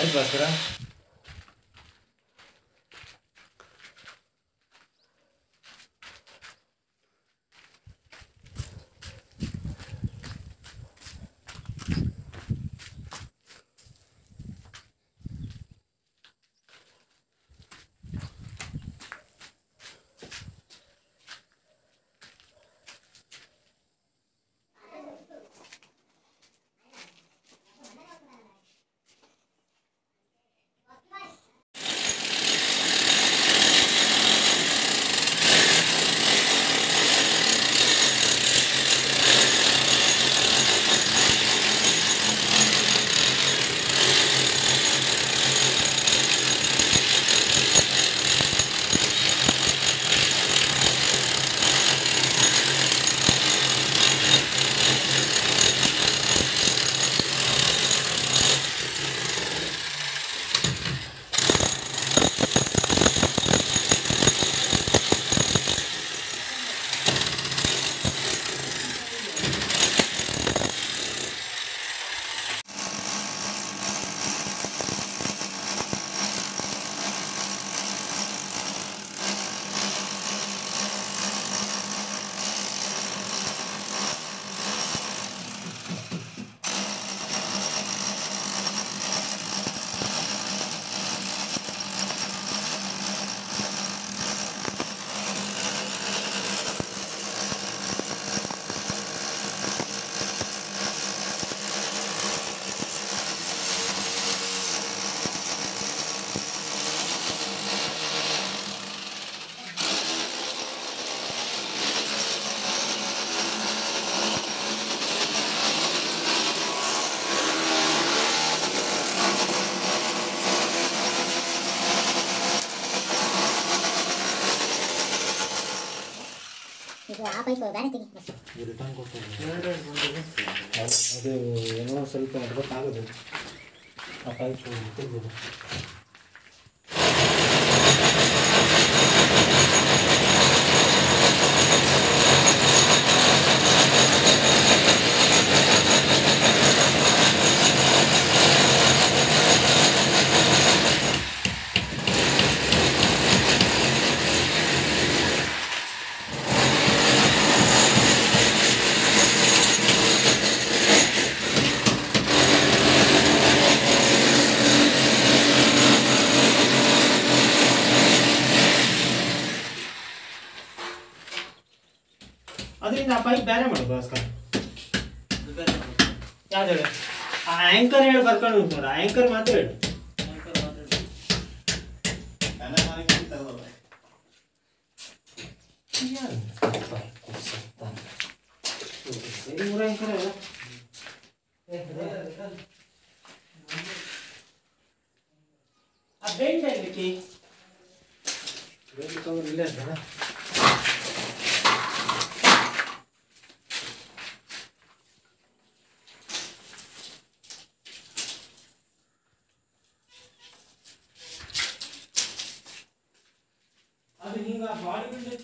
ಬಂತು ಭಾಸ್ಕರ ಇದು ಆ ಪೈಪ್ ಬೇರೆ ತೆಗಿ ಬಸ್ ಅದು ಏನೋ ಸ್ವಲ್ಪ ಗೊತ್ತಾಗೋದು ಆ ಪೈಪ್ ತೆಗ್ದು ಅದರಿಂದ ಆ ಪೈಪ್ ಬೇರೆ ಮಾಡು ಭಾಸ್ಕರ್ ಯಾವ್ದು ಹೇಳು ಆ ಆ್ಯಂಕರ್ ಹೇಳಿ ಬರ್ಕೊಂಡು ಉಂಟು ನೋಡು ಆ್ಯಂಕರ್ ಮಾತ್ರ ಹೇಳು ಮೂರು ಆ್ಯಂಕರ್ ಅಲ್ಲ ಆ ಬೆಂಡ್ ಎಲ್ಲಿಕ್ಕೆ ಬೆಂಡ್ ಕವರ್ ಇಲ್ಲೇ ಅಂತಲ್ಲ ಅದು ಹಿಂಗ ಬಾಡಿ ಬಿಲ್ಡ್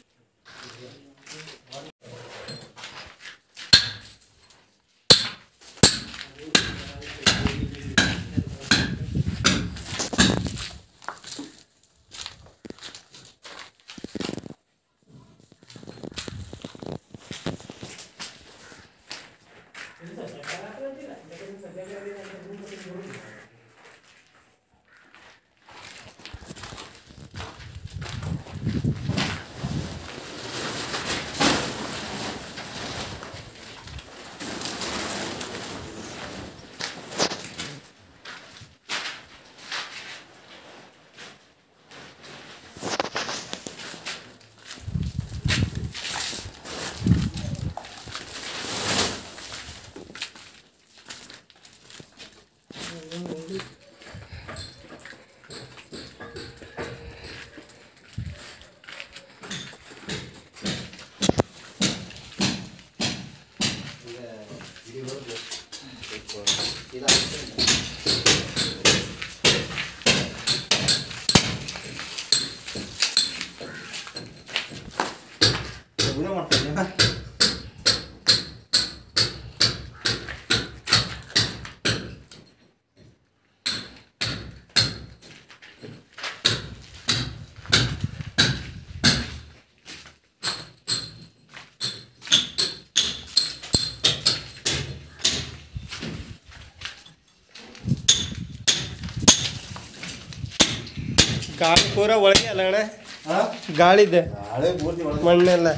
ಗಾಳಿ ಪೂರ ಒಳಗೆ ಅಲ್ಲ ಅಣ್ಣ ಹಾ ಗಾಳಿದೆ ನಾಳೆ ಪೂರ್ತಿ ಒಳಗೆ ಮಣ್ಣೆಲ್ಲ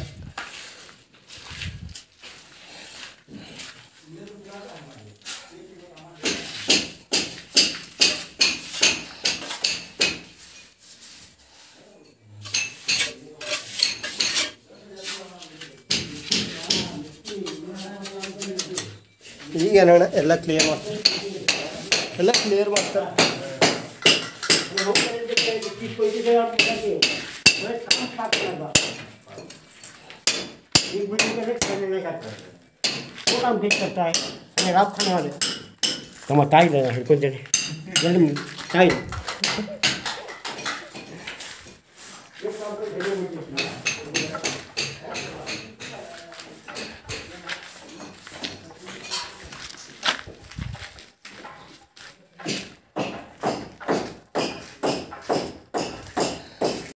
ಈಗ ಅಣ್ಣ ಎಲ್ಲ ಕ್ಲಿಯರ್ ಮಾಡ್ತಾರೆ ಎಲ್ಲ ಕ್ಲಿಯರ್ ಮಾಡ್ತಾರೆ एक बिल्डिंग का रेट करने नहीं करता है वो काम ठीक करता है मैं रात खाने वाले तो मैं टाइट देना है कुछ जल्दी जल्दी टाइट